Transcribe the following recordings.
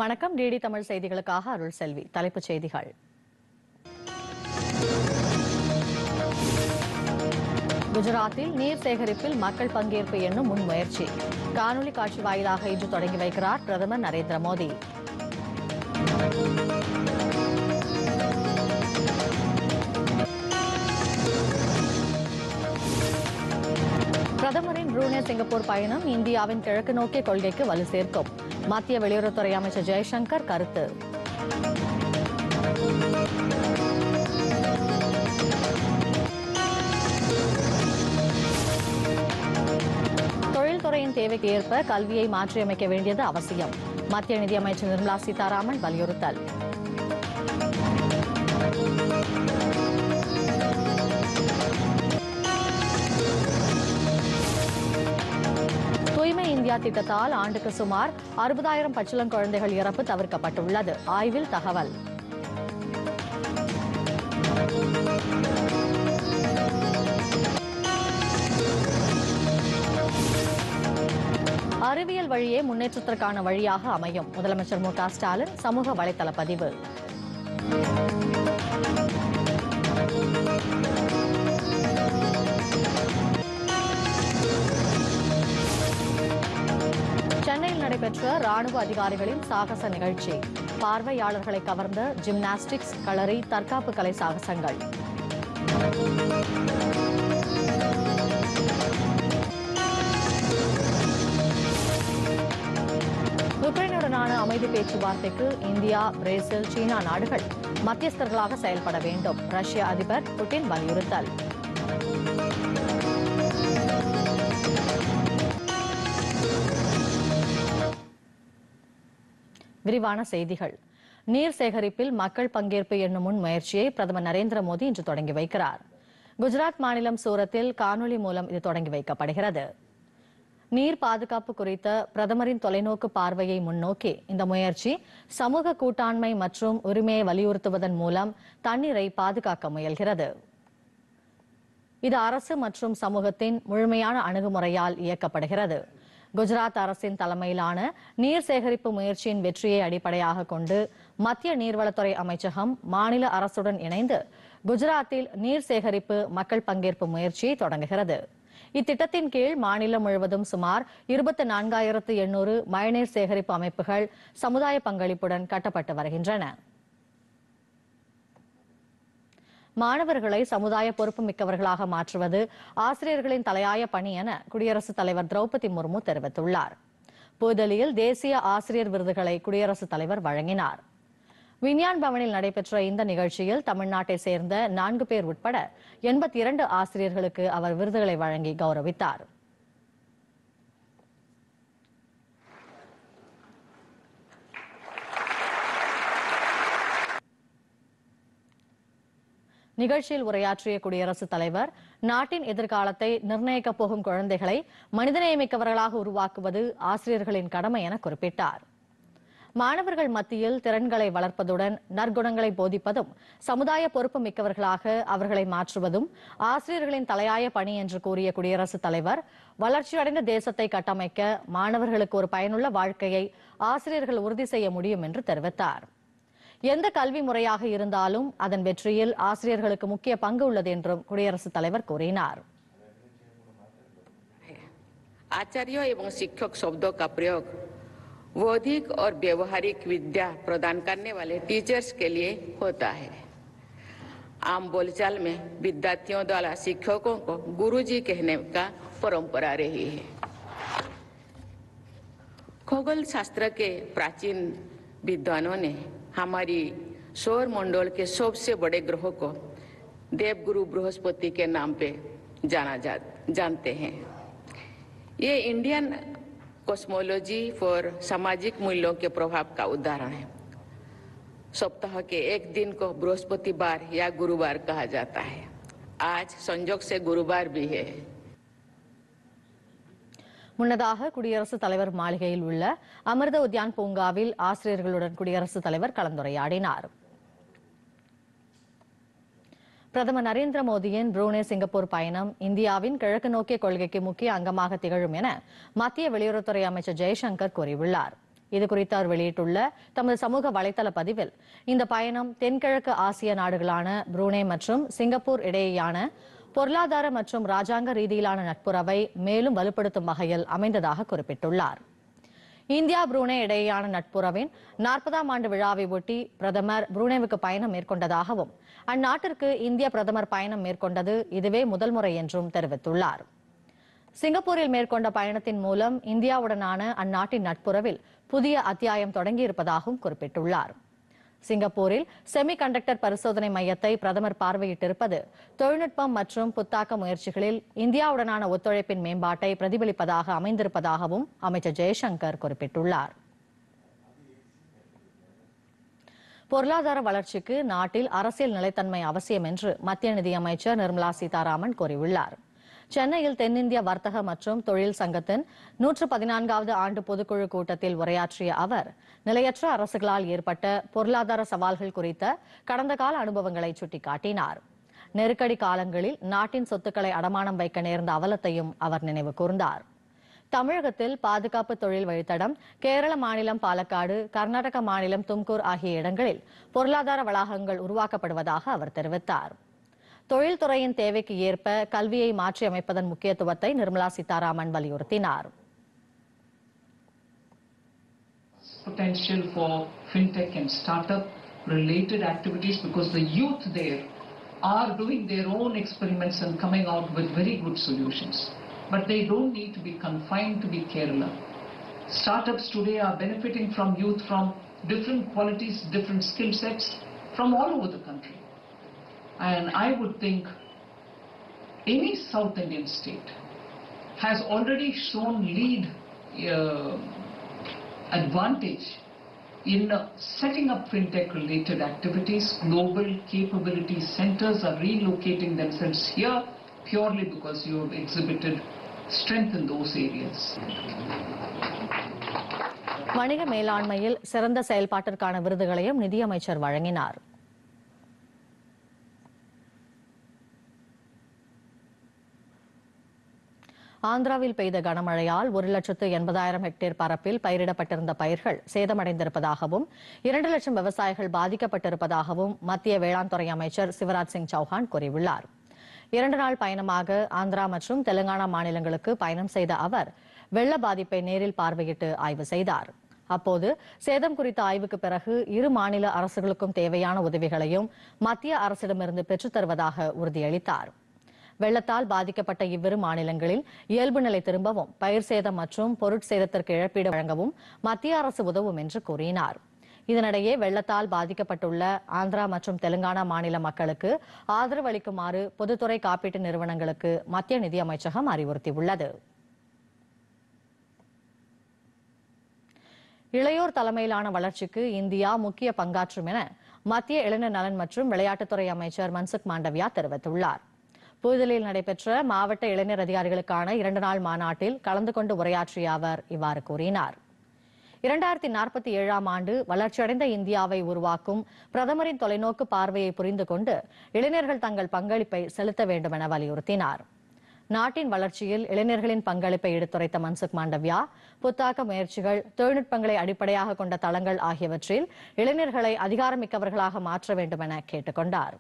வணக்கம் டிடி தமிழ் செய்திகளுக்காக அருள் செல்வி தலைப்புச் செய்திகள் குஜராத்தில் நீர் சேகரிப்பில் மக்கள் பங்கேற்பு என்னும் முன்முயற்சி காணொலி காட்சி வாயிலாக இன்று தொடங்கி வைக்கிறார் பிரதமர் நரேந்திர மோடி பிரதமரின் புரூனே சிங்கப்பூர் பயணம் இந்தியாவின் கிழக்கு நோக்கிய கொள்கைக்கு வலு சேர்க்கும் மத்திய வெளியுறவுத்துறை அமைச்சர் ஜெய்சங்கர் கருத்து தொழில்துறையின் தேவைக்கு ஏற்ப கல்வியை மாற்றியமைக்க வேண்டியது அவசியம் மத்திய நிதியமைச்சர் நிர்மலா சீதாராமன் வலியுறுத்தல் தூய்மை இந்தியா திட்டத்தால் ஆண்டுக்கு சுமார் அறுபதாயிரம் பச்சிளங்குழந்தைகள் இறப்பு தவிர்க்கப்பட்டுள்ளது ஆய்வில் தகவல் அறிவியல் வழியே முன்னேற்றத்திற்கான வழியாக அமையும் முதலமைச்சர் மு க ஸ்டாலின் சமூக வலைதள பதிவு சென்னையில் நடைபெற்ற ராணுவ அதிகாரிகளின் சாகச நிகழ்ச்சி பார்வையாளர்களை கவர்ந்த ஜிம்னாஸ்டிக்ஸ் களரி தற்காப்பு கலை சாகசங்கள் உக்ரைனுடனான அமைதி பேச்சுவார்த்தைக்கு இந்தியா பிரேசில் சீனா நாடுகள் மத்தியஸ்தர்களாக செயல்பட வேண்டும் ரஷ்ய அதிபர் புட்டின் வலியுறுத்தல் விரிவான செய்திகள் நீர் சேகரிப்பில் மக்கள் பங்கேற்பு என்னும் முன் முயற்சியை பிரதமர் நரேந்திர மோடி இன்று தொடங்கி வைக்கிறார் குஜராத் மாநிலம் சூரத்தில் காணொலி மூலம் இது தொடங்கி வைக்கப்படுகிறது நீர் பாதுகாப்பு குறித்த பிரதமரின் தொலைநோக்கு பார்வையை முன்னோக்கி இந்த முயற்சி சமூக கூட்டாண்மை மற்றும் உரிமையை வலியுறுத்துவதன் மூலம் தண்ணீரை பாதுகாக்க முயல்கிறது இது அரசு மற்றும் சமூகத்தின் முழுமையான அணுகுமுறையால் இயக்கப்படுகிறது குஜராத் அரசின் தலைமையிலான நீர் சேகரிப்பு முயற்சியின் வெற்றியை அடிப்படையாக கொண்டு மத்திய நீர்வளத்துறை அமைச்சகம் மாநில அரசுடன் இணைந்து குஜராத்தில் நீர் சேகரிப்பு மக்கள் பங்கேற்பு முயற்சியை தொடங்குகிறது இத்திட்டத்தின் கீழ் மாநிலம் முழுவதும் சுமார் இருபத்தி நான்காயிரத்து எண்ணூறு மழைநீர் சேகரிப்பு அமைப்புகள் சமுதாய பங்களிப்புடன் கட்டப்பட்டு வருகின்றன மாணவர்களை சமுதாய பொறுப்பு மிக்கவர்களாக மாற்றுவது ஆசிரியர்களின் தலையாய பணி என குடியரசுத் தலைவர் திரௌபதி முர்மு தெரிவித்துள்ளார் புதுதில்லியில் தேசிய ஆசிரியர் விருதுகளை குடியரசுத் தலைவர் வழங்கினார் விஞ்ஞான் பவனில் நடைபெற்ற இந்த நிகழ்ச்சியில் தமிழ்நாட்டை சேர்ந்த நான்கு பேர் உட்பட எண்பத்தி இரண்டு ஆசிரியர்களுக்கு அவர் விருதுகளை வழங்கி கௌரவித்தார் நிகழ்ச்சியில் உரையாற்றிய குடியரசுத் தலைவர் நாட்டின் எதிர்காலத்தை நிர்ணயிக்கப் போகும் குழந்தைகளை மனிதநேயமிக்கவர்களாக உருவாக்குவது ஆசிரியர்களின் கடமை என குறிப்பிட்டார் மாணவர்கள் மத்தியில் திறன்களை வளர்ப்பதுடன் நற்குணங்களை போதிப்பதும் சமுதாய பொறுப்பு மிக்கவர்களாக அவர்களை மாற்றுவதும் ஆசிரியர்களின் தலையாய பணி என்று கூறிய குடியரசுத் தலைவர் வளர்ச்சியடைந்த தேசத்தை கட்டமைக்க மாணவர்களுக்கு ஒரு பயனுள்ள வாழ்க்கையை ஆசிரியர்கள் உறுதி செய்ய முடியும் என்று தெரிவித்தார் எந்த கல்வி முறையாக இருந்தாலும் அதன் வெற்றியில் ஆசிரியர்களுக்கு முக்கிய பங்கு உள்ளது என்றும் குடியரசுத் தலைவர் கூறினார் आचार्यों एवं शिक्षक शब्दों का प्रयोग बौद्धिक और व्यवहारिक विद्या प्रदान करने वाले टीचर्स के लिए होता है आम बोलचाल में विद्यार्थियों द्वारा शिक्षकों को गुरुजी कहने का परंपरा रही है खगोल शास्त्र के प्राचीन विद्वानों ने हमारी सौर मंडल के सबसे बड़े ग्रहों को देवगुरु बृहस्पति के नाम पे जाना जा जानते हैं ये इंडियन कॉस्मोलॉजी फॉर सामाजिक मूल्यों के प्रभाव का उदाहरण है सप्ताह के एक दिन को बृहस्पतिवार या गुरुवार कहा जाता है आज संजोग से गुरुवार भी है முன்னதாக குடியரசுத் தலைவர் மாளிகையில் உள்ள அமிர்த உத்யான் பூங்காவில் ஆசிரியர்களுடன் குடியரசுத் தலைவர் கலந்துரையாடினார் பிரதமர் நரேந்திர மோடியின் புரூனே சிங்கப்பூர் பயணம் இந்தியாவின் கிழக்கு நோக்கிய கொள்கைக்கு முக்கிய அங்கமாக திகழும் என மத்திய வெளியுறவுத்துறை அமைச்சர் ஜெய்சங்கர் கூறியுள்ளார் இதுகுறித்து அவர் வெளியிட்டுள்ள தமது சமூக வலைதள பதிவில் இந்த பயணம் தென்கிழக்கு ஆசிய நாடுகளான புரூனே மற்றும் சிங்கப்பூர் இடையேயான பொருளாதார மற்றும் ராஜாங்க ரீதியிலான நட்புறவை மேலும் வலுப்படுத்தும் வகையில் அமைந்ததாக குறிப்பிட்டுள்ளார் இந்தியா புரூனே இடையேயான நட்புறவின் நாற்பதாம் ஆண்டு விழாவை ஒட்டி பிரதமர் புரூனேவுக்கு பயணம் மேற்கொண்டதாகவும் அந்நாட்டிற்கு இந்திய பிரதமர் பயணம் மேற்கொண்டது இதுவே முதல் முறை என்றும் தெரிவித்துள்ளார் சிங்கப்பூரில் மேற்கொண்ட பயணத்தின் மூலம் இந்தியாவுடனான அந்நாட்டின் நட்புறவில் புதிய அத்தியாயம் தொடங்கியிருப்பதாகவும் குறிப்பிட்டுள்ளார் சிங்கப்பூரில் செமி கண்டக்டர் பரிசோதனை மையத்தை பிரதமர் பார்வையிட்டிருப்பது தொழில்நுட்பம் மற்றும் புத்தாக்க முயற்சிகளில் இந்தியாவுடனான ஒத்துழைப்பின் மேம்பாட்டை பிரதிபலிப்பதாக அமைந்திருப்பதாகவும் அமைச்சர் ஜெய்சங்கர் குறிப்பிட்டுள்ளார் பொருளாதார வளர்ச்சிக்கு நாட்டில் அரசியல் நிலைத்தன்மை அவசியம் என்று மத்திய நிதியமைச்சர் நிர்மலா சீதாராமன் கூறியுள்ளார் சென்னையில் தென்னிந்திய வர்த்தக மற்றும் தொழில் சங்கத்தின் நூற்று பதினான்காவது ஆண்டு பொதுக்குழு கூட்டத்தில் உரையாற்றிய அவர் நிலையற்ற அரசுகளால் ஏற்பட்ட பொருளாதார சவால்கள் குறித்த கடந்த கால அனுபவங்களை சுட்டிக்காட்டினார் நெருக்கடி காலங்களில் நாட்டின் சொத்துக்களை அடமானம் வைக்க நேர்ந்த அவலத்தையும் அவர் நினைவு கூர்ந்தார் தமிழகத்தில் பாதுகாப்பு தொழில் வழித்தடம் கேரள மாநிலம் பாலக்காடு கர்நாடக மாநிலம் தும்கூர் ஆகிய இடங்களில் பொருளாதார வளாகங்கள் உருவாக்கப்படுவதாக அவர் தெரிவித்தார் தொழில்துறையின் தேவைக்கு ஏற்ப கல்வியை மாற்றி அமைப்பதன் முக்கியத்துவத்தை நிர்மலா சீதாராமன் வலியுறுத்தினார் potential for fintech and startup related activities because the youth there are doing their own experiments and coming out with very good solutions. But they don't need to be confined to be Kerala. Startups today are benefiting from youth from different qualities, different skill sets from all over the country. And I would think any South Indian state has already shown lead uh, advantage in uh, setting up fintech related activities. Global capability centers are relocating themselves here purely because you have exhibited strength in those areas. வணிக மேலாண்மையில் சிறந்த செயல்பாட்டிற்கான விருதுகளையும் நிதியமைச்சர் வழங்கினார் ஆந்திராவில் பெய்த கனமழையால் ஒரு லட்சத்து எண்பதாயிரம் ஹெக்டேர் பரப்பில் பயிரிடப்பட்டிருந்த பயிர்கள் சேதமடைந்திருப்பதாகவும் இரண்டு லட்சம் விவசாயிகள் பாதிக்கப்பட்டிருப்பதாகவும் மத்திய வேளாண் துறை அமைச்சர் சிவராஜ் சிங் சௌஹான் கூறியுள்ளார் இரண்டு நாள் பயணமாக ஆந்திரா மற்றும் தெலுங்கானா மாநிலங்களுக்கு பயணம் செய்த அவர் வெள்ள பாதிப்பை நேரில் பார்வையிட்டு ஆய்வு செய்தார் அப்போது சேதம் குறித்த ஆய்வுக்கு பிறகு இரு மாநில அரசுகளுக்கும் தேவையான உதவிகளையும் மத்திய அரசிடமிருந்து பெற்றுத் தருவதாக உறுதியளித்தார் வெள்ளத்தால் பாதிக்கப்பட்ட இவ்விரு மாநிலங்களில் இயல்பு நிலை திரும்பவும் பயிர் சேதம் மற்றும் பொருட்சேதத்திற்கு இழப்பீடு வழங்கவும் மத்திய அரசு உதவும் என்று கூறினார் இதனிடையே வெள்ளத்தால் பாதிக்கப்பட்டுள்ள ஆந்திரா மற்றும் தெலுங்கானா மாநில மக்களுக்கு ஆதரவு அளிக்குமாறு பொதுத்துறை காப்பீட்டு நிறுவனங்களுக்கு மத்திய நிதி அமைச்சகம் அறிவுறுத்தியுள்ளது இளையோர் தலைமையிலான வளர்ச்சிக்கு இந்தியா முக்கிய பங்காற்றும் என மத்திய இளைஞர் நலன் மற்றும் விளையாட்டுத்துறை அமைச்சர் மன்சுக் மாண்டவியா தெரிவித்துள்ளார் புதுதில்லியில் நடைபெற்ற மாவட்ட இளைஞர் அதிகாரிகளுக்கான இரண்டு நாள் மாநாட்டில் கலந்து கொண்டு உரையாற்றிய அவர் இவ்வாறு கூறினார் இரண்டாயிரத்தி நாற்பத்தி ஏழாம் ஆண்டு வளர்ச்சியடைந்த இந்தியாவை உருவாக்கும் பிரதமரின் தொலைநோக்கு பார்வையை புரிந்து கொண்டு இளைஞர்கள் தங்கள் பங்களிப்பை செலுத்த வேண்டும் என வலியுறுத்தினார் நாட்டின் வளர்ச்சியில் இளைஞர்களின் பங்களிப்பை எடுத்துரைத்த மன்சுக் மாண்டவ்யா புத்தாக்க முயற்சிகள் தொழில்நுட்பங்களை அடிப்படையாக கொண்ட தளங்கள் ஆகியவற்றில் இளைஞர்களை அதிகாரமிக்கவர்களாக மாற்ற வேண்டும் என கேட்டுக்கொண்டார்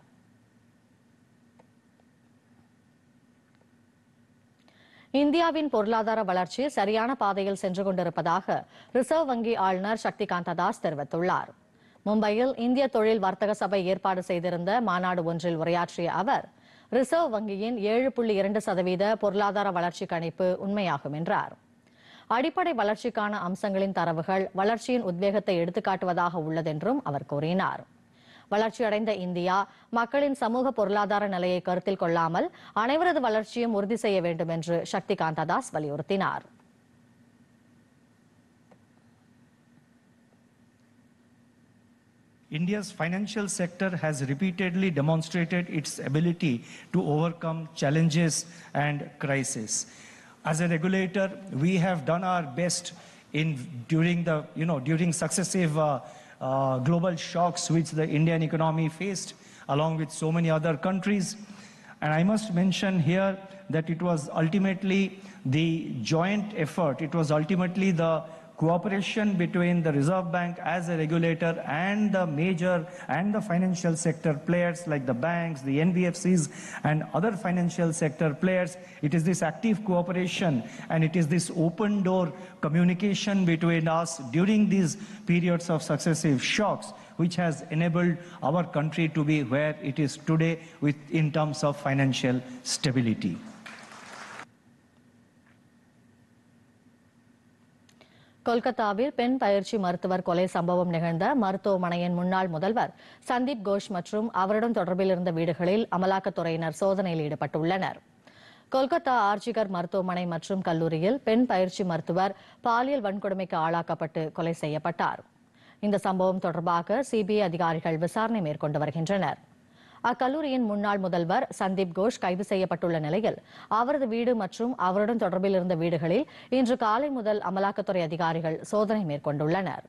இந்தியாவின் பொருளாதார வளர்ச்சி சரியான பாதையில் சென்று கொண்டிருப்பதாக ரிசர்வ் வங்கி ஆளுநர் சக்திகாந்த தாஸ் தெரிவித்துள்ளார் மும்பையில் இந்திய தொழில் வர்த்தக சபை ஏற்பாடு செய்திருந்த மாநாடு ஒன்றில் உரையாற்றிய அவர் ரிசர்வ் வங்கியின் ஏழு புள்ளி இரண்டு சதவீத பொருளாதார வளர்ச்சி கணிப்பு உண்மையாகும் என்றார் அடிப்படை வளர்ச்சிக்கான அம்சங்களின் தரவுகள் வளர்ச்சியின் உத்வேகத்தை எடுத்துக்காட்டுவதாக உள்ளதென்றும் அவர் கூறினார் வளர்ச்சியடைந்த இந்தியா மக்களின் சமூக பொருளாதார நிலையை கருத்தில் கொள்ளாமல் அனைவரது வளர்ச்சியும் உறுதி செய்ய வேண்டும் என்று சக்திகாந்த தாஸ் வலியுறுத்தினார் India's financial sector has repeatedly demonstrated its ability to overcome challenges and crises. As a regulator, we have done our best in during the you know during successive uh, uh, global shocks which the Indian economy faced, along with so many other countries. And I must mention here that it was ultimately the joint effort, it was ultimately the cooperation between the Reserve Bank as a regulator and the major and the financial sector players like the banks, the NBFCs and other financial sector players. It is this active cooperation and it is this open door communication between us during these periods of successive shocks which has enabled our country to be where it is today with, in terms of financial stability. கொல்கத்தாவில் பெண் பயிற்சி மருத்துவர் கொலை சம்பவம் நிகழ்ந்த மருத்துவமனையின் முன்னாள் முதல்வர் சந்தீப் கோஷ் மற்றும் அவருடன் தொடர்பில் இருந்த வீடுகளில் அமலாக்கத்துறையினர் சோதனையில் ஈடுபட்டுள்ளனர் கொல்கத்தா ஆர்ஜிகர் மருத்துவமனை மற்றும் கல்லூரியில் பெண் பயிற்சி மருத்துவர் பாலியல் வன்கொடுமைக்கு ஆளாக்கப்பட்டு கொலை செய்யப்பட்டார் இந்த சம்பவம் தொடர்பாக சிபிஐ அதிகாரிகள் விசாரணை மேற்கொண்டு வருகின்றனர் அக்கல்லூரியின் முன்னாள் முதல்வர் சந்தீப் கோஷ் கைது செய்யப்பட்டுள்ள நிலையில் அவரது வீடு மற்றும் அவருடன் தொடர்பில் இருந்த வீடுகளில் இன்று காலை முதல் அமலாக்கத்துறை அதிகாரிகள் சோதனை மேற்கொண்டுள்ளனர்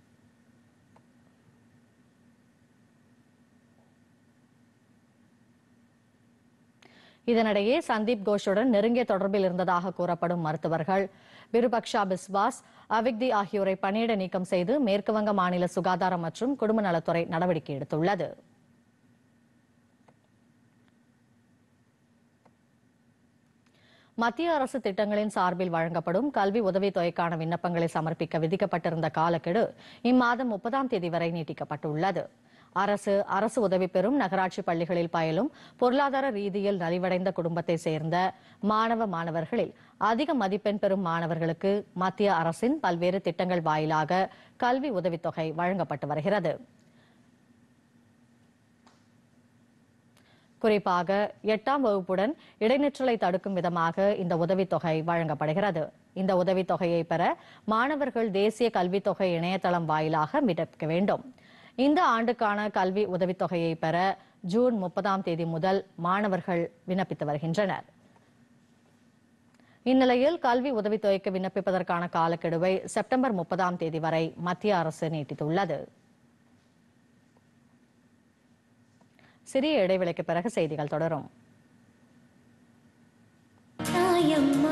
இதனிடையே சந்தீப் கோஷுடன் நெருங்கிய தொடர்பில் இருந்ததாக கூறப்படும் மருத்துவர்கள் விருபக்ஷா பிஸ்வாஸ் அவிக்தி ஆகியோரை பணியிட நீக்கம் செய்து மேற்குவங்க மாநில சுகாதாரம் மற்றும் குடும்ப நலத்துறை நடவடிக்கை எடுத்துள்ளது மத்திய அரசு திட்டங்களின் சார்பில் வழங்கப்படும் கல்வி உதவித்தொகைக்கான விண்ணப்பங்களை சமர்ப்பிக்க விதிக்கப்பட்டிருந்த காலக்கெடு இம்மாதம் முப்பதாம் தேதி வரை நீட்டிக்கப்பட்டுள்ளது அரசு அரசு உதவி பெறும் நகராட்சி பள்ளிகளில் பயிலும் பொருளாதார ரீதியில் நலிவடைந்த குடும்பத்தை சேர்ந்த மாணவ மாணவர்களில் அதிக மதிப்பெண் பெறும் மாணவர்களுக்கு மத்திய அரசின் பல்வேறு திட்டங்கள் வாயிலாக கல்வி உதவித்தொகை வழங்கப்பட்டு வருகிறது குறிப்பாக எட்டாம் வகுப்புடன் இடைநிற்றலை தடுக்கும் விதமாக இந்த உதவித்தொகை வழங்கப்படுகிறது இந்த உதவித்தொகையை பெற மாணவர்கள் தேசிய கல்வித்தொகை இணையதளம் வாயிலாக விண்ணப்பிக்க வேண்டும் இந்த ஆண்டுக்கான கல்வி உதவித்தொகையை பெற ஜூன் முப்பதாம் தேதி முதல் மாணவர்கள் விண்ணப்பித்து வருகின்றனர் இந்நிலையில் கல்வி உதவித்தொகைக்கு விண்ணப்பிப்பதற்கான காலக்கெடுவை செப்டம்பர் முப்பதாம் தேதி வரை மத்திய அரசு நீட்டித்துள்ளது சிறிய இடைவெளிக்கு பிறகு செய்திகள் தொடரும் தாயம்மா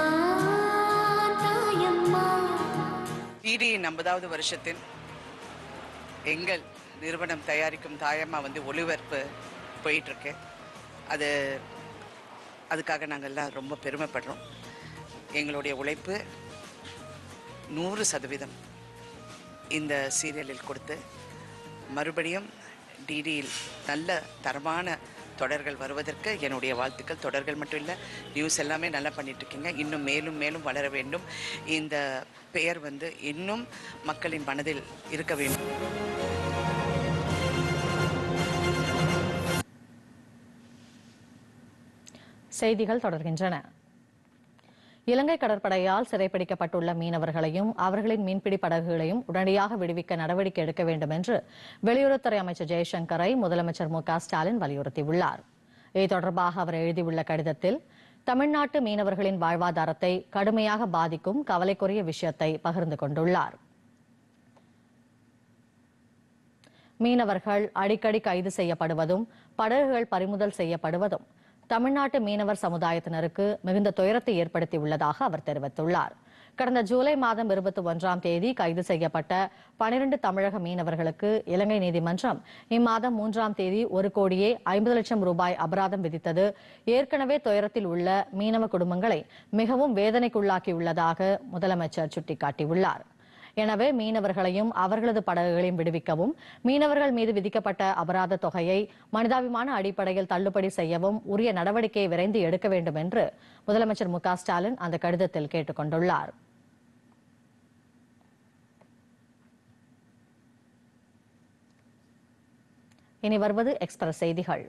தாயம்மா டிடியின் ஐம்பதாவது வருஷத்தின் எங்கள் நிறுவனம் தயாரிக்கும் தாயம்மா வந்து ஒளிபரப்பு போயிட்டுருக்கு அது அதுக்காக நாங்கள் எல்லாம் ரொம்ப பெருமைப்படுறோம் எங்களுடைய உழைப்பு நூறு சதவீதம் இந்த சீரியலில் கொடுத்து மறுபடியும் டிடியில் நல்ல தரமான தொடர்கள் வருவதற்கு என்னுடைய வாழ்த்துக்கள் தொடர்கள் மட்டும் இல்லை நியூஸ் எல்லாமே நல்லா பண்ணிட்டு இருக்கீங்க இன்னும் மேலும் மேலும் வளர வேண்டும் இந்த பெயர் வந்து இன்னும் மக்களின் மனதில் இருக்க வேண்டும் செய்திகள் தொடர்கின்றன இலங்கை கடற்படையால் சிறைப்பிடிக்கப்பட்டுள்ள மீனவர்களையும் அவர்களின் மீன்பிடி படகுகளையும் உடனடியாக விடுவிக்க நடவடிக்கை எடுக்க வேண்டும் என்று வெளியுறவுத்துறை அமைச்சர் ஜெய்சங்கரை முதலமைச்சர் மு க ஸ்டாலின் வலியுறுத்தியுள்ளார் இது தொடர்பாக அவர் எழுதியுள்ள கடிதத்தில் தமிழ்நாட்டு மீனவர்களின் வாழ்வாதாரத்தை கடுமையாக பாதிக்கும் கவலைக்குரிய விஷயத்தை பகிர்ந்து கொண்டுள்ளார் மீனவர்கள் அடிக்கடி கைது செய்யப்படுவதும் படகுகள் பறிமுதல் செய்யப்படுவதும் தமிழ்நாட்டு மீனவர் சமுதாயத்தினருக்கு மிகுந்த துயரத்தை ஏற்படுத்தியுள்ளதாக அவர் தெரிவித்துள்ளார் கடந்த ஜூலை மாதம் இருபத்தி ஒன்றாம் தேதி கைது செய்யப்பட்ட பனிரெண்டு தமிழக மீனவர்களுக்கு இலங்கை நீதிமன்றம் இம்மாதம் மூன்றாம் தேதி ஒரு கோடியே ஐம்பது லட்சம் ரூபாய் அபராதம் விதித்தது ஏற்கனவே துயரத்தில் உள்ள மீனவ குடும்பங்களை மிகவும் வேதனைக்குள்ளாக்கியுள்ளதாக முதலமைச்சர் சுட்டிக்காட்டியுள்ளார் எனவே மீனவர்களையும் அவர்களது படகுகளையும் விடுவிக்கவும் மீனவர்கள் மீது விதிக்கப்பட்ட அபராத தொகையை மனிதாபிமான அடிப்படையில் தள்ளுபடி செய்யவும் உரிய நடவடிக்கையை விரைந்து எடுக்க வேண்டும் என்று முதலமைச்சர் மு க ஸ்டாலின் அந்த கடிதத்தில் கேட்டுக் கொண்டுள்ளார் இனி வருவது எக்ஸ்பிரஸ் செய்திகள்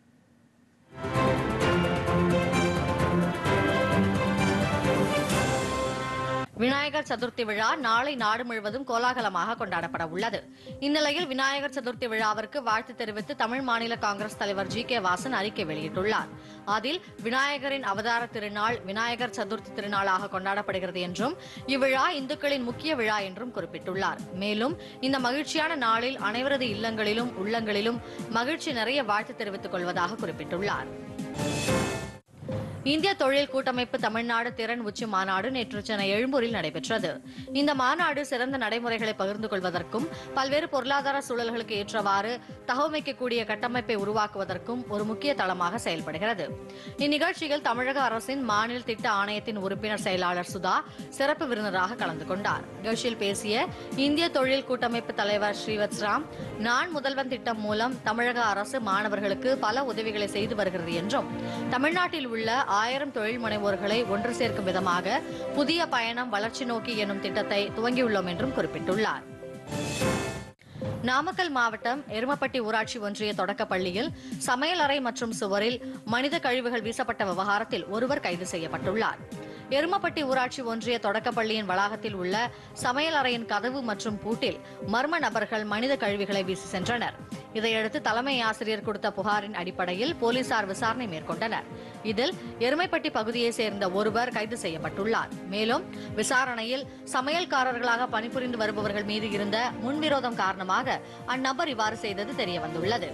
விநாயகர் சதுர்த்தி விழா நாளை நாடு முழுவதும் கோலாகலமாக கொண்டாடப்பட உள்ளது இந்நிலையில் விநாயகர் சதுர்த்தி விழாவிற்கு வாழ்த்து தெரிவித்து தமிழ் மாநில காங்கிரஸ் தலைவர் ஜி கே வாசன் அறிக்கை வெளியிட்டுள்ளார் அதில் விநாயகரின் அவதார திருநாள் விநாயகர் சதுர்த்தி திருநாளாக கொண்டாடப்படுகிறது என்றும் இவ்விழா இந்துக்களின் முக்கிய விழா என்றும் குறிப்பிட்டுள்ளார் மேலும் இந்த மகிழ்ச்சியான நாளில் அனைவரது இல்லங்களிலும் உள்ளங்களிலும் மகிழ்ச்சி நிறைய வாழ்த்து தெரிவித்துக் கொள்வதாக குறிப்பிட்டுள்ளார் இந்திய தொழில் கூட்டமைப்பு தமிழ்நாடு திறன் உச்சி மாநாடு நேற்று சென்னை எழும்பூரில் நடைபெற்றது இந்த மாநாடு சிறந்த நடைமுறைகளை பகிர்ந்து கொள்வதற்கும் பல்வேறு பொருளாதார சூழல்களுக்கு ஏற்றவாறு தகவமைக்கக்கூடிய கட்டமைப்பை உருவாக்குவதற்கும் ஒரு முக்கிய தளமாக செயல்படுகிறது இந்நிகழ்ச்சியில் தமிழக அரசின் மாநில திட்ட ஆணையத்தின் உறுப்பினர் செயலாளர் சுதா சிறப்பு விருந்தினராக கலந்து கொண்டார் நிகழ்ச்சியில் பேசிய இந்திய தொழில் கூட்டமைப்பு தலைவர் ஸ்ரீவத்ஸ்ராம் நான் முதல்வன் திட்டம் மூலம் தமிழக அரசு மாணவர்களுக்கு பல உதவிகளை செய்து வருகிறது என்றும் தமிழ்நாட்டில் உள்ள ஆயிரம் தொழில் முனைவோர்களை ஒன்று சேர்க்கும் விதமாக புதிய பயணம் வளர்ச்சி நோக்கி எனும் திட்டத்தை துவங்கியுள்ளோம் என்றும் குறிப்பிட்டுள்ளார் நாமக்கல் மாவட்டம் எருமப்பட்டி ஊராட்சி ஒன்றிய தொடக்கப் பள்ளியில் சமையலறை மற்றும் சுவரில் மனித கழிவுகள் வீசப்பட்ட விவகாரத்தில் ஒருவர் கைது செய்யப்பட்டுள்ளார் எருமப்பட்டி ஊராட்சி ஒன்றிய தொடக்கப் பள்ளியின் வளாகத்தில் உள்ள சமையலறையின் கதவு மற்றும் பூட்டில் மர்ம நபர்கள் மனித கழிவுகளை வீசி சென்றனர் இதையடுத்து தலைமை ஆசிரியர் கொடுத்த புகாரின் அடிப்படையில் போலீசார் விசாரணை மேற்கொண்டனர் இதில் எருமைப்பட்டி பகுதியைச் சேர்ந்த ஒருவர் கைது செய்யப்பட்டுள்ளார் மேலும் விசாரணையில் சமையல்காரர்களாக பணிபுரிந்து வருபவர்கள் மீது இருந்த முன்விரோதம் காரணமாக அந்நபர் இவ்வாறு செய்தது தெரியவந்துள்ளது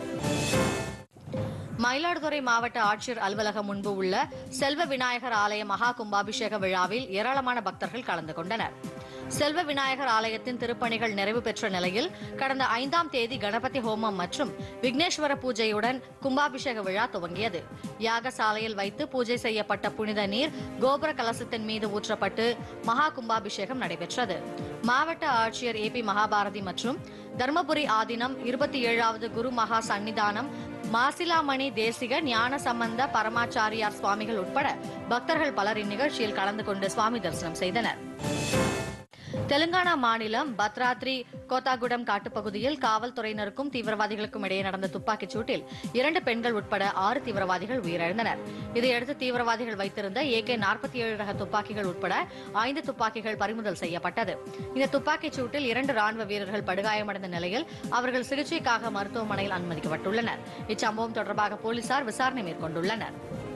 மயிலாடுதுறை மாவட்ட ஆட்சியர் அலுவலகம் முன்பு உள்ள செல்வ விநாயகர் ஆலய மகா கும்பாபிஷேக விழாவில் ஏராளமான பக்தர்கள் கலந்து கொண்டனர் செல்வ விநாயகர் ஆலயத்தின் திருப்பணிகள் நிறைவு பெற்ற நிலையில் கடந்த ஐந்தாம் தேதி கணபதி ஹோமம் மற்றும் விக்னேஸ்வர பூஜையுடன் கும்பாபிஷேக விழா துவங்கியது யாகசாலையில் வைத்து பூஜை செய்யப்பட்ட புனித நீர் கோபுர கலசத்தின் மீது ஊற்றப்பட்டு மகா கும்பாபிஷேகம் நடைபெற்றது மாவட்ட ஆட்சியர் ஏ பி மகாபாரதி மற்றும் தர்மபுரி ஆதீனம் இருபத்தி ஏழாவது குரு மகா சன்னிதானம் மாசிலாமணி தேசிக ஞான சம்பந்த பரமாச்சாரியார் சுவாமிகள் உட்பட பக்தர்கள் பலர் இந்நிகழ்ச்சியில் கலந்து கொண்டு சுவாமி தரிசனம் செய்தனர் தெலுங்கானா மாநிலம் பத்ராத்ரி கோத்தாகுடம் காட்டுப்பகுதியில் காவல்துறையினருக்கும் தீவிரவாதிகளுக்கும் இடையே நடந்த துப்பாக்கிச் சூட்டில் இரண்டு பெண்கள் உட்பட ஆறு தீவிரவாதிகள் உயிரிழந்தனர் இதையடுத்து தீவிரவாதிகள் வைத்திருந்த ஏகே நாற்பத்தி ஏழு ரக துப்பாக்கிகள் உட்பட ஐந்து துப்பாக்கிகள் பறிமுதல் செய்யப்பட்டது இந்த துப்பாக்கிச் சூட்டில் இரண்டு ராணுவ வீரர்கள் படுகாயமடைந்த நிலையில் அவர்கள் சிகிச்சைக்காக மருத்துவமனையில் அனுமதிக்கப்பட்டுள்ளனர் இச்சம்பவம் தொடர்பாக போலீசார் விசாரணை மேற்கொண்டுள்ளனர்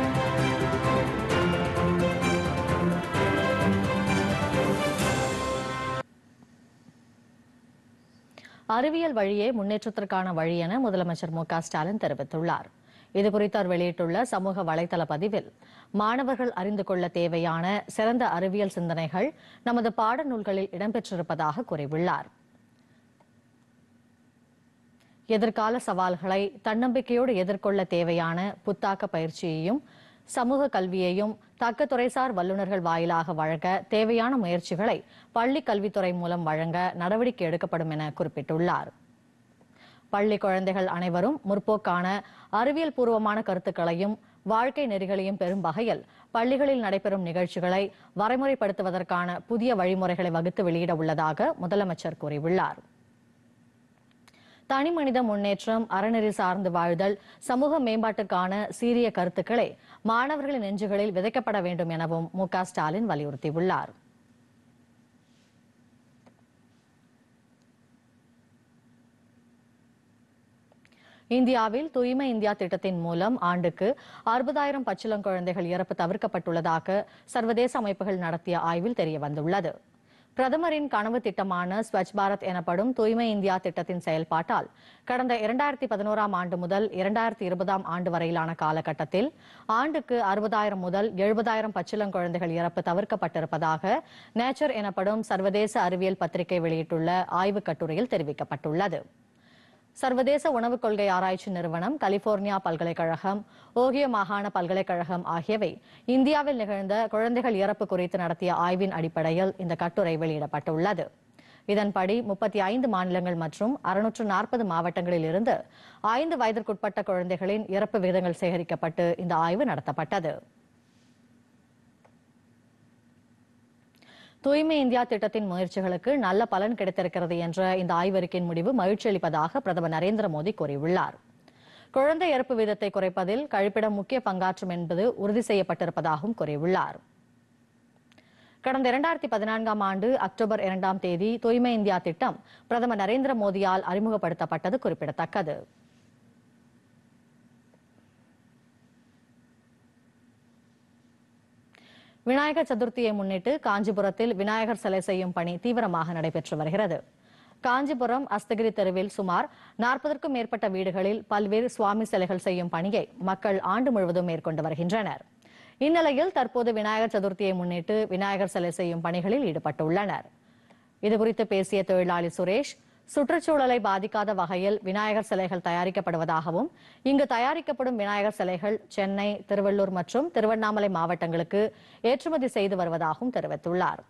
அறிவியல் வழியே முன்னேற்றத்திற்கான வழி என முதலமைச்சர் மு க ஸ்டாலின் தெரிவித்துள்ளார் இதுகுறித்து அவர் வெளியிட்டுள்ள சமூக வலைதள பதிவில் மாணவர்கள் அறிந்து கொள்ள தேவையான சிறந்த அறிவியல் சிந்தனைகள் நமது பாடநூல்களில் இடம்பெற்றிருப்பதாக கூறியுள்ளார் எதிர்கால சவால்களை தன்னம்பிக்கையோடு எதிர்கொள்ள தேவையான புத்தாக்க பயிற்சியையும் சமூக கல்வியையும் தக்க துறைசார் வல்லுநர்கள் வாயிலாக வழங்க தேவையான முயற்சிகளை பள்ளி கல்வித்துறை மூலம் வழங்க நடவடிக்கை எடுக்கப்படும் என குறிப்பிட்டுள்ளார் பள்ளி குழந்தைகள் அனைவரும் முற்போக்கான அறிவியல் பூர்வமான கருத்துக்களையும் வாழ்க்கை நெறிகளையும் பெறும் வகையில் பள்ளிகளில் நடைபெறும் நிகழ்ச்சிகளை வரைமுறைப்படுத்துவதற்கான புதிய வழிமுறைகளை வகுத்து வெளியிட உள்ளதாக முதலமைச்சர் கூறியுள்ளார் தனிமனித முன்னேற்றம் அறநெறி சார்ந்து வாழ்தல் சமூக மேம்பாட்டுக்கான சீரிய கருத்துக்களை மாணவர்களின் நெஞ்சுகளில் விதைக்கப்பட வேண்டும் எனவும் மு க ஸ்டாலின் வலியுறுத்தியுள்ளார் இந்தியாவில் தூய்மை இந்தியா திட்டத்தின் மூலம் ஆண்டுக்கு அறுபதாயிரம் பச்சிளங்குழந்தைகள் இறப்பு தவிர்க்கப்பட்டுள்ளதாக சர்வதேச அமைப்புகள் நடத்திய ஆய்வில் தெரியவந்துள்ளது பிரதமரின் கனவு திட்டமான ஸ்வச் பாரத் எனப்படும் தூய்மை இந்தியா திட்டத்தின் செயல்பாட்டால் கடந்த இரண்டாயிரத்தி பதினோராம் ஆண்டு முதல் இரண்டாயிரத்தி இருபதாம் ஆண்டு வரையிலான காலகட்டத்தில் ஆண்டுக்கு அறுபதாயிரம் முதல் எழுபதாயிரம் பச்சிளங்குழந்தைகள் இறப்பு தவிர்க்கப்பட்டிருப்பதாக நேச்சர் எனப்படும் சர்வதேச அறிவியல் பத்திரிகை வெளியிட்டுள்ள ஆய்வுக் கட்டுரையில் தெரிவிக்கப்பட்டுள்ளது சர்வதேச உணவுக் கொள்கை ஆராய்ச்சி நிறுவனம் கலிபோர்னியா பல்கலைக்கழகம் ஓகியோ மாகாண பல்கலைக்கழகம் ஆகியவை இந்தியாவில் நிகழ்ந்த குழந்தைகள் இறப்பு குறித்து நடத்திய ஆய்வின் அடிப்படையில் இந்த கட்டுரை வெளியிடப்பட்டுள்ளது இதன்படி முப்பத்தி ஐந்து மாநிலங்கள் மற்றும் அறுநூற்று நாற்பது மாவட்டங்களில் இருந்து ஐந்து வயதிற்குட்பட்ட குழந்தைகளின் இறப்பு விகிதங்கள் சேகரிக்கப்பட்டு இந்த ஆய்வு நடத்தப்பட்டது தூய்மை இந்தியா திட்டத்தின் முயற்சிகளுக்கு நல்ல பலன் கிடைத்திருக்கிறது என்ற இந்த ஆய்வறிக்கையின் முடிவு மகிழ்ச்சி அளிப்பதாக பிரதமர் நரேந்திர மோடி கூறியுள்ளார் குழந்தை இறப்பு வீதத்தை குறைப்பதில் கழிப்பிடம் முக்கிய பங்காற்றும் என்பது உறுதி செய்யப்பட்டிருப்பதாகவும் கூறியுள்ளார் கடந்த இரண்டாயிரத்தி பதினான்காம் ஆண்டு அக்டோபர் இரண்டாம் தேதி தூய்மை இந்தியா திட்டம் பிரதமர் நரேந்திர மோடியால் அறிமுகப்படுத்தப்பட்டது குறிப்பிடத்தக்கது விநாயகர் சதுர்த்தியை முன்னிட்டு காஞ்சிபுரத்தில் விநாயகர் சிலை செய்யும் பணி தீவிரமாக நடைபெற்று வருகிறது காஞ்சிபுரம் அஸ்தகிரி தெருவில் சுமார் நாற்பதற்கும் மேற்பட்ட வீடுகளில் பல்வேறு சுவாமி சிலைகள் செய்யும் பணியை மக்கள் ஆண்டு முழுவதும் மேற்கொண்டு வருகின்றனர் இந்நிலையில் தற்போது விநாயகர் சதுர்த்தியை முன்னிட்டு விநாயகர் சிலை செய்யும் பணிகளில் ஈடுபட்டுள்ளனர் இதுகுறித்து பேசிய தொழிலாளி சுரேஷ் சுற்றுச்சூழலை பாதிக்காத வகையில் விநாயகர் சிலைகள் தயாரிக்கப்படுவதாகவும் இங்கு தயாரிக்கப்படும் விநாயகர் சிலைகள் சென்னை திருவள்ளூர் மற்றும் திருவண்ணாமலை மாவட்டங்களுக்கு ஏற்றுமதி செய்து வருவதாகவும் தெரிவித்துள்ளார்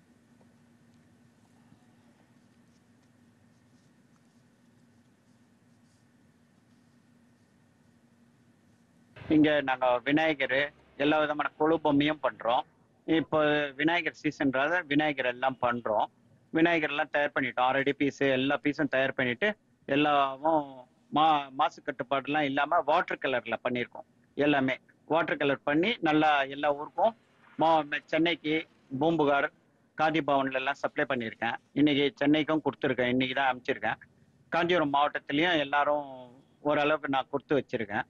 இங்கே நாங்கள் விநாயகர் எல்லா விதமான கொழு பொம்மையும் பண்ணுறோம் இப்போ விநாயகர் சீசன்றால விநாயகர் எல்லாம் பண்ணுறோம் விநாயகர் எல்லாம் தயார் பண்ணிட்டோம் ஆல்ரெடி பீஸு எல்லா பீஸும் தயார் பண்ணிட்டு எல்லாமும் மா மாசு கட்டுப்பாடுலாம் இல்லாமல் வாட்டர் கலரில் பண்ணியிருக்கோம் எல்லாமே வாட்டர் கலர் பண்ணி நல்லா எல்லா ஊருக்கும் மா சென்னைக்கு பூம்புகார் காந்தி பவன்ல எல்லாம் சப்ளை பண்ணியிருக்கேன் இன்னைக்கு சென்னைக்கும் கொடுத்துருக்கேன் இன்னைக்கு தான் அனுப்பிச்சிருக்கேன் காஞ்சிபுரம் மாவட்டத்துலேயும் எல்லாரும் ஓரளவுக்கு நான் கொடுத்து வச்சிருக்கேன்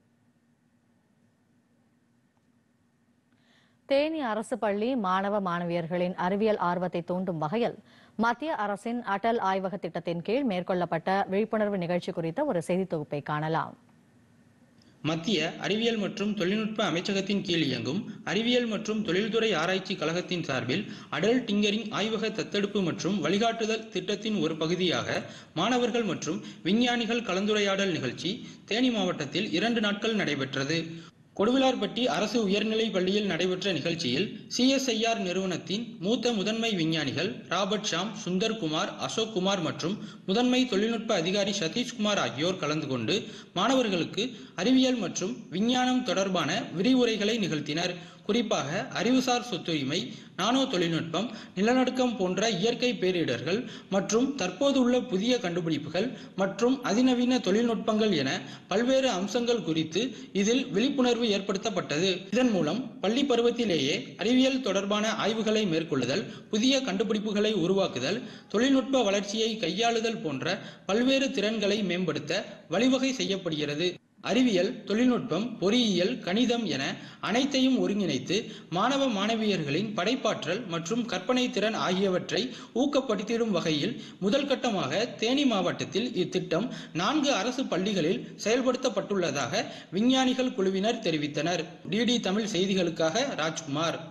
தேனி அரசு பள்ளி மாணவ மாணவியர்களின் அறிவியல் ஆர்வத்தை தூண்டும் வகையில் மத்திய அரசின் அடல் ஆய்வக திட்டத்தின் கீழ் மேற்கொள்ளப்பட்ட விழிப்புணர்வு நிகழ்ச்சி குறித்த ஒரு செய்தி தொகுப்பை காணலாம் மத்திய அறிவியல் மற்றும் தொழில்நுட்ப அமைச்சகத்தின் கீழ் இயங்கும் அறிவியல் மற்றும் தொழில்துறை ஆராய்ச்சி கழகத்தின் சார்பில் அடல் டிங்கரிங் ஆய்வக தத்தெடுப்பு மற்றும் வழிகாட்டுதல் திட்டத்தின் ஒரு பகுதியாக மாணவர்கள் மற்றும் விஞ்ஞானிகள் கலந்துரையாடல் நிகழ்ச்சி தேனி மாவட்டத்தில் இரண்டு நாட்கள் நடைபெற்றது கொடுவிலார்பட்டி அரசு உயர்நிலைப் பள்ளியில் நடைபெற்ற நிகழ்ச்சியில் சிஎஸ்ஐஆர் நிறுவனத்தின் மூத்த முதன்மை விஞ்ஞானிகள் ராபர்ட் ஷாம் சுந்தர்குமார் அசோக் குமார் மற்றும் முதன்மை தொழில்நுட்ப அதிகாரி சதீஷ்குமார் ஆகியோர் கலந்து கொண்டு மாணவர்களுக்கு அறிவியல் மற்றும் விஞ்ஞானம் தொடர்பான விரிவுரைகளை நிகழ்த்தினர் குறிப்பாக அறிவுசார் சொத்துரிமை நானோ தொழில்நுட்பம் நிலநடுக்கம் போன்ற இயற்கை பேரிடர்கள் மற்றும் தற்போது உள்ள புதிய கண்டுபிடிப்புகள் மற்றும் அதிநவீன தொழில்நுட்பங்கள் என பல்வேறு அம்சங்கள் குறித்து இதில் விழிப்புணர்வு ஏற்படுத்தப்பட்டது இதன் மூலம் பள்ளி பருவத்திலேயே அறிவியல் தொடர்பான ஆய்வுகளை மேற்கொள்ளுதல் புதிய கண்டுபிடிப்புகளை உருவாக்குதல் தொழில்நுட்ப வளர்ச்சியை கையாளுதல் போன்ற பல்வேறு திறன்களை மேம்படுத்த வழிவகை செய்யப்படுகிறது அறிவியல் தொழில்நுட்பம் பொறியியல் கணிதம் என அனைத்தையும் ஒருங்கிணைத்து மாணவ மாணவியர்களின் படைப்பாற்றல் மற்றும் கற்பனை திறன் ஆகியவற்றை ஊக்கப்படுத்திடும் வகையில் முதல் கட்டமாக தேனி மாவட்டத்தில் இத்திட்டம் நான்கு அரசு பள்ளிகளில் செயல்படுத்தப்பட்டுள்ளதாக விஞ்ஞானிகள் குழுவினர் தெரிவித்தனர் டிடி தமிழ் செய்திகளுக்காக ராஜ்குமார்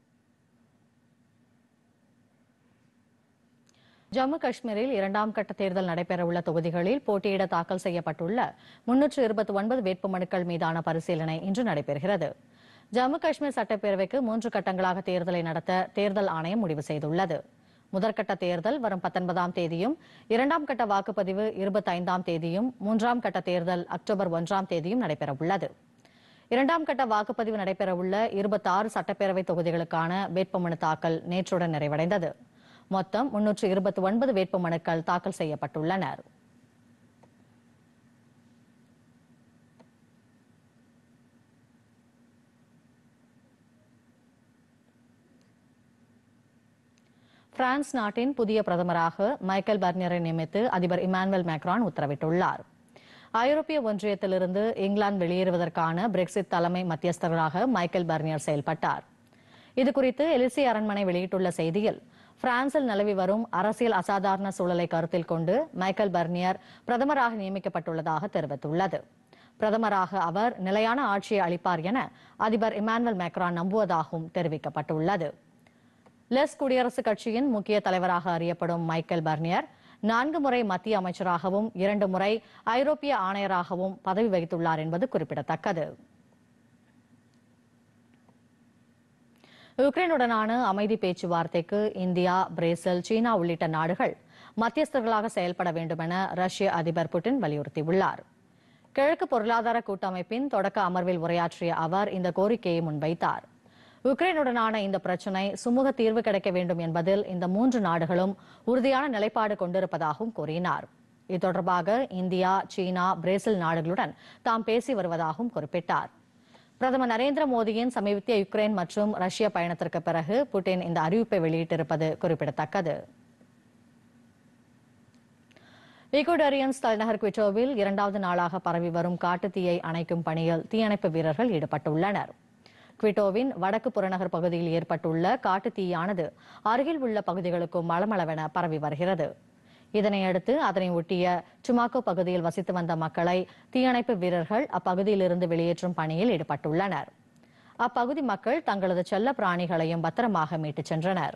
ஜம்மு காஷ்மீரில் இரண்டாம் கட்ட தேர்தல் நடைபெறவுள்ள தொகுதிகளில் போட்டியிட தாக்கல் செய்யப்பட்டுள்ள முன்னூற்று இருபத்தி ஒன்பது வேட்புமனுக்கள் மீதான பரிசீலனை இன்று நடைபெறுகிறது ஜம்மு காஷ்மீர் சட்டப்பேரவைக்கு மூன்று கட்டங்களாக தேர்தலை நடத்த தேர்தல் ஆணையம் முடிவு செய்துள்ளது முதற்கட்ட தேர்தல் வரும் பத்தொன்பதாம் தேதியும் இரண்டாம் கட்ட வாக்குப்பதிவு இருபத்தி ஐந்தாம் தேதியும் மூன்றாம் கட்ட தேர்தல் அக்டோபர் ஒன்றாம் தேதியும் நடைபெறவுள்ளது இரண்டாம் கட்ட வாக்குப்பதிவு நடைபெறவுள்ள இருபத்தாறு சட்டப்பேரவை தொகுதிகளுக்கான வேட்புமனு தாக்கல் நேற்றுடன் நிறைவடைந்தது மொத்தம் முன்னூற்று இருபத்தி ஒன்பது வேட்புமனுக்கள் தாக்கல் செய்யப்பட்டுள்ளனர் பிரான்ஸ் நாட்டின் புதிய பிரதமராக மைக்கேல் பர்னியரை நியமித்து அதிபர் இமானுவேல் மேக்ரான் உத்தரவிட்டுள்ளார் ஐரோப்பிய ஒன்றியத்திலிருந்து இங்கிலாந்து வெளியேறுவதற்கான பிரெக்சிட் தலைமை மத்தியஸ்தராக மைக்கேல் பர்னியர் செயல்பட்டார் இதுகுறித்து எலிசி அரண்மனை வெளியிட்டுள்ள செய்தியில் பிரான்சில் நிலவி வரும் அரசியல் அசாதாரண சூழலை கருத்தில் கொண்டு மைக்கேல் பர்னியர் பிரதமராக நியமிக்கப்பட்டுள்ளதாக தெரிவித்துள்ளது பிரதமராக அவர் நிலையான ஆட்சியை அளிப்பார் என அதிபர் இமானுவேல் மேக்ரான் நம்புவதாகவும் தெரிவிக்கப்பட்டுள்ளது லெஸ் குடியரசுக் கட்சியின் முக்கிய தலைவராக அறியப்படும் மைக்கேல் பர்னியர் நான்கு முறை மத்திய அமைச்சராகவும் இரண்டு முறை ஐரோப்பிய ஆணையராகவும் பதவி வகித்துள்ளார் என்பது குறிப்பிடத்தக்கது யுக்ரைனுடனான அமைதி பேச்சுவார்த்தைக்கு இந்தியா பிரேசில் சீனா உள்ளிட்ட நாடுகள் மத்தியஸ்தர்களாக செயல்பட வேண்டும் என ரஷ்ய அதிபர் புட்டின் வலியுறுத்தியுள்ளார் கிழக்கு பொருளாதார கூட்டமைப்பின் தொடக்க அமர்வில் உரையாற்றிய அவர் இந்த கோரிக்கையை முன்வைத்தார் உக்ரைனுடனான இந்த பிரச்சினை சுமூக தீர்வு கிடைக்க வேண்டும் என்பதில் இந்த மூன்று நாடுகளும் உறுதியான நிலைப்பாடு கொண்டிருப்பதாகவும் கூறினார் இது தொடர்பாக இந்தியா சீனா பிரேசில் நாடுகளுடன் தாம் பேசி வருவதாகவும் குறிப்பிட்டார் பிரதமர் நரேந்திர மோடியின் சமீபத்திய யுக்ரைன் மற்றும் ரஷ்ய பயணத்திற்கு பிறகு புட்டின் இந்த அறிவிப்பை வெளியிட்டிருப்பது குறிப்பிடத்தக்கது ஈக்குவடோரியன்ஸ் தலைநகர் குவிட்டோவில் இரண்டாவது நாளாக பரவி வரும் காட்டுத்தீயை அணைக்கும் பணியில் தீயணைப்பு வீரர்கள் ஈடுபட்டுள்ளனர் குவிட்டோவின் வடக்கு புறநகர் பகுதியில் ஏற்பட்டுள்ள காட்டுத்தீயானது அருகில் உள்ள பகுதிகளுக்கும் மளமளவென பரவி வருகிறது இதனையடுத்து அதனை ஒட்டிய டுமாக்கோ பகுதியில் வசித்து வந்த மக்களை தீயணைப்பு வீரர்கள் அப்பகுதியிலிருந்து வெளியேற்றும் பணியில் ஈடுபட்டுள்ளனர் அப்பகுதி மக்கள் தங்களது செல்ல பிராணிகளையும் பத்திரமாக மீட்டுச் சென்றனர்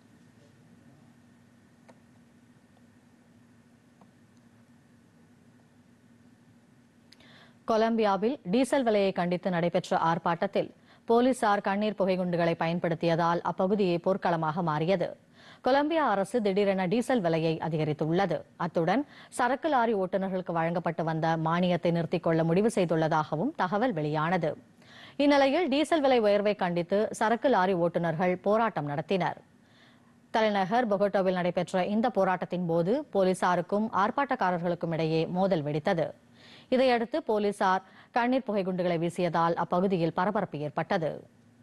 கொலம்பியாவில் டீசல் விலையை கண்டித்து நடைபெற்ற ஆர்ப்பாட்டத்தில் போலீசார் கண்ணீர் புகைகுண்டுகளை பயன்படுத்தியதால் அப்பகுதியே போர்க்களமாக மாறியது கொலம்பியா அரசு திடீரென டீசல் விலையை அதிகரித்துள்ளது அத்துடன் சரக்கு லாரி ஓட்டுநர்களுக்கு வழங்கப்பட்டு வந்த மானியத்தை நிறுத்திக் கொள்ள முடிவு செய்துள்ளதாகவும் தகவல் வெளியானது இந்நிலையில் டீசல் விலை உயர்வை கண்டித்து சரக்கு லாரி ஓட்டுநர்கள் போராட்டம் நடத்தினர் தலைநகர் பொகோட்டோவில் நடைபெற்ற இந்த போராட்டத்தின் போது போலீசாருக்கும் ஆர்ப்பாட்டக்காரர்களுக்கும் இடையே மோதல் வெடித்தது இதையடுத்து போலீசார் கண்ணீர் புகை குண்டுகளை வீசியதால் அப்பகுதியில் பரபரப்பு ஏற்பட்டது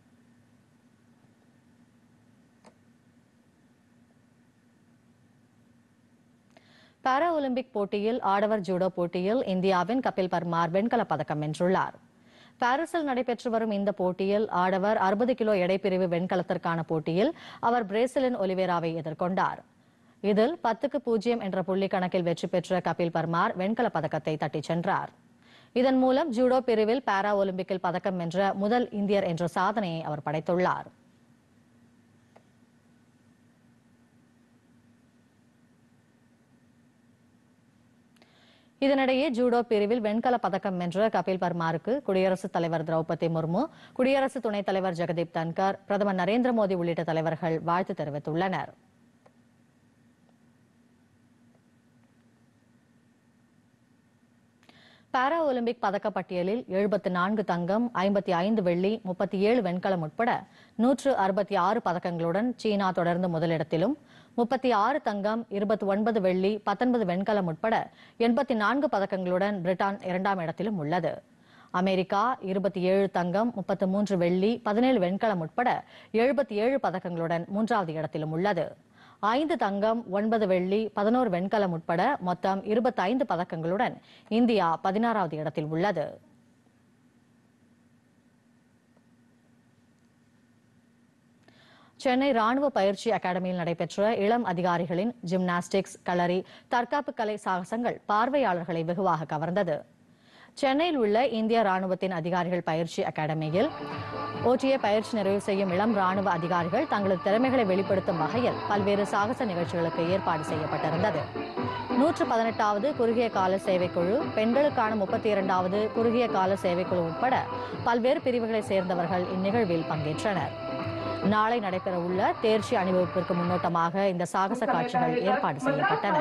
பாரா ஒலிம்பிக் போட்டியில் ஆடவர் ஜூடோ போட்டியில் இந்தியாவின் கபில் பர்மார் வெண்கலப் பதக்கம் வென்றுள்ளார் பாரிஸில் நடைபெற்று வரும் இந்த போட்டியில் ஆடவர் அறுபது கிலோ எடைப்பிரிவு வெண்கலத்திற்கான போட்டியில் அவர் பிரேசிலின் ஒலிவேராவை எதிர்கொண்டார் இதில் பத்துக்கு பூஜ்ஜியம் என்ற புள்ளி கணக்கில் வெற்றி பெற்ற கபில் பர்மார் வெண்கலப் பதக்கத்தை தட்டிச் சென்றார் இதன் மூலம் ஜூடோ பிரிவில் பாரா ஒலிம்பிக்கில் பதக்கம் வென்ற முதல் இந்தியர் என்ற சாதனையை அவர் படைத்துள்ளார் இதனிடையே ஜூடோ பிரிவில் வெண்கல பதக்கம் வென்ற கபில் பர்மாருக்கு குடியரசுத் தலைவர் திரௌபதி முர்மு குடியரசு துணைத் தலைவர் ஜெகதீப் தன்கர் பிரதமர் நரேந்திர மோடி உள்ளிட்ட தலைவர்கள் வாழ்த்து தெரிவித்துள்ளனர் பாரா ஒலிம்பிக் பதக்க பட்டியலில் எழுபத்தி நான்கு தங்கம் ஐம்பத்தி ஐந்து வெள்ளி முப்பத்தி ஏழு வெண்கலம் உட்பட நூற்று அறுபத்தி ஆறு பதக்கங்களுடன் சீனா தொடர்ந்து முதலிடத்திலும் முப்பத்தி ஆறு தங்கம் இருபத்தி ஒன்பது வெள்ளி பத்தொன்பது வெண்கலம் உட்பட எண்பத்தி நான்கு பதக்கங்களுடன் பிரிட்டன் இரண்டாம் இடத்திலும் உள்ளது அமெரிக்கா இருபத்தி ஏழு தங்கம் முப்பத்து மூன்று வெள்ளி பதினேழு வெண்கலம் உட்பட எழுபத்தி ஏழு பதக்கங்களுடன் மூன்றாவது இடத்திலும் உள்ளது ஐந்து தங்கம் ஒன்பது வெள்ளி பதினோரு வெண்கலம் உட்பட மொத்தம் இருபத்தைந்து பதக்கங்களுடன் இந்தியா பதினாறாவது இடத்தில் உள்ளது சென்னை ராணுவ பயிற்சி அகாடமியில் நடைபெற்ற இளம் அதிகாரிகளின் ஜிம்னாஸ்டிக்ஸ் களரி தற்காப்பு கலை சாகசங்கள் பார்வையாளர்களை வெகுவாக கவர்ந்தது சென்னையில் உள்ள இந்திய ராணுவத்தின் அதிகாரிகள் பயிற்சி அகாடமியில் ஓட்டிய பயிற்சி நிறைவு செய்யும் இளம் ராணுவ அதிகாரிகள் தங்களது திறமைகளை வெளிப்படுத்தும் வகையில் பல்வேறு சாகச நிகழ்ச்சிகளுக்கு ஏற்பாடு செய்யப்பட்டிருந்தது நூற்று பதினெட்டாவது குறுகிய கால சேவைக்குழு பெண்களுக்கான முப்பத்தி இரண்டாவது குறுகிய கால சேவைக்குழு உட்பட பல்வேறு பிரிவுகளைச் சேர்ந்தவர்கள் இந்நிகழ்வில் பங்கேற்றனர் நாளை நடைபெறவுள்ள தேர்ச்சி அணிவகுப்பிற்கு முன்னோட்டமாக இந்த சாகச காட்சிகள் ஏற்பாடு செய்யப்பட்டன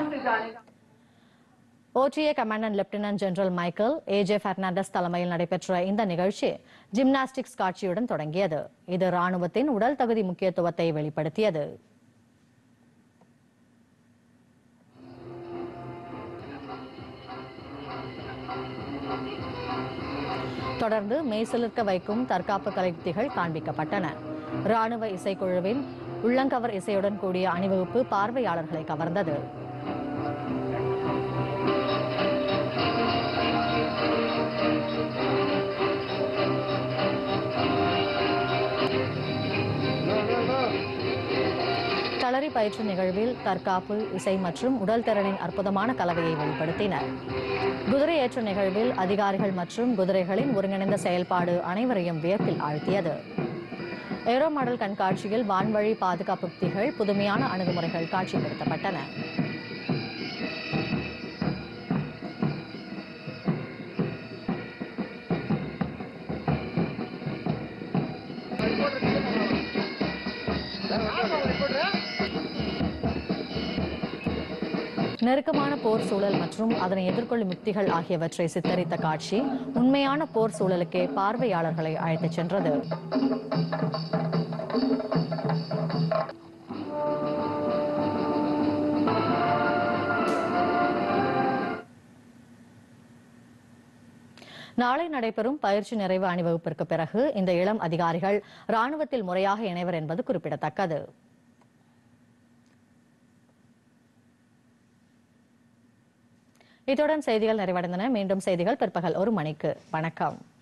OTA commandant lieutenant general Michael AJ Fernandes தலைமையில் நடைபெற்ற இந்த நிகழ்ச்சி ஜிம்னாஸ்டிக்ஸ் காட்சியுடன் தொடங்கியது இது ராணுவத்தின் உடல் தகுதி முக்கியத்துவத்தை வெளிப்படுத்தியது தொடர்ந்து மெய்சிலிர்க்க வைக்கும் தற்காப்பு கலையுக்திகள் காண்பிக்கப்பட்டன ராணுவ இசைக்குழுவின் உள்ளங்கவர் இசையுடன் கூடிய அணிவகுப்பு பார்வையாளர்களை கவர்ந்தது களரி பயிற்சி நிகழ்வில் தற்காப்பு இசை மற்றும் உடல் திறனின் அற்புதமான கலவையை வெளிப்படுத்தினர் குதிரை ஏற்ற நிகழ்வில் அதிகாரிகள் மற்றும் குதிரைகளின் ஒருங்கிணைந்த செயல்பாடு அனைவரையும் வியப்பில் ஆழ்த்தியது ஏரோ மாடல் கண்காட்சியில் வான்வழி பாதுகாப்பு யுக்திகள் புதுமையான அணுகுமுறைகள் காட்சிப்படுத்தப்பட்டன நெருக்கமான போர் சூழல் மற்றும் அதனை எதிர்கொள்ளும் யுக்திகள் ஆகியவற்றை சித்தரித்த காட்சி உண்மையான போர் சூழலுக்கே பார்வையாளர்களை அழைத்துச் சென்றது நாளை நடைபெறும் பயிற்சி நிறைவு அணிவகுப்பிற்கு பிறகு இந்த இளம் அதிகாரிகள் ராணுவத்தில் முறையாக இணைவர் என்பது குறிப்பிடத்தக்கது இத்துடன் செய்திகள் நிறைவடைந்தன மீண்டும் செய்திகள் பிற்பகல் ஒரு மணிக்கு வணக்கம்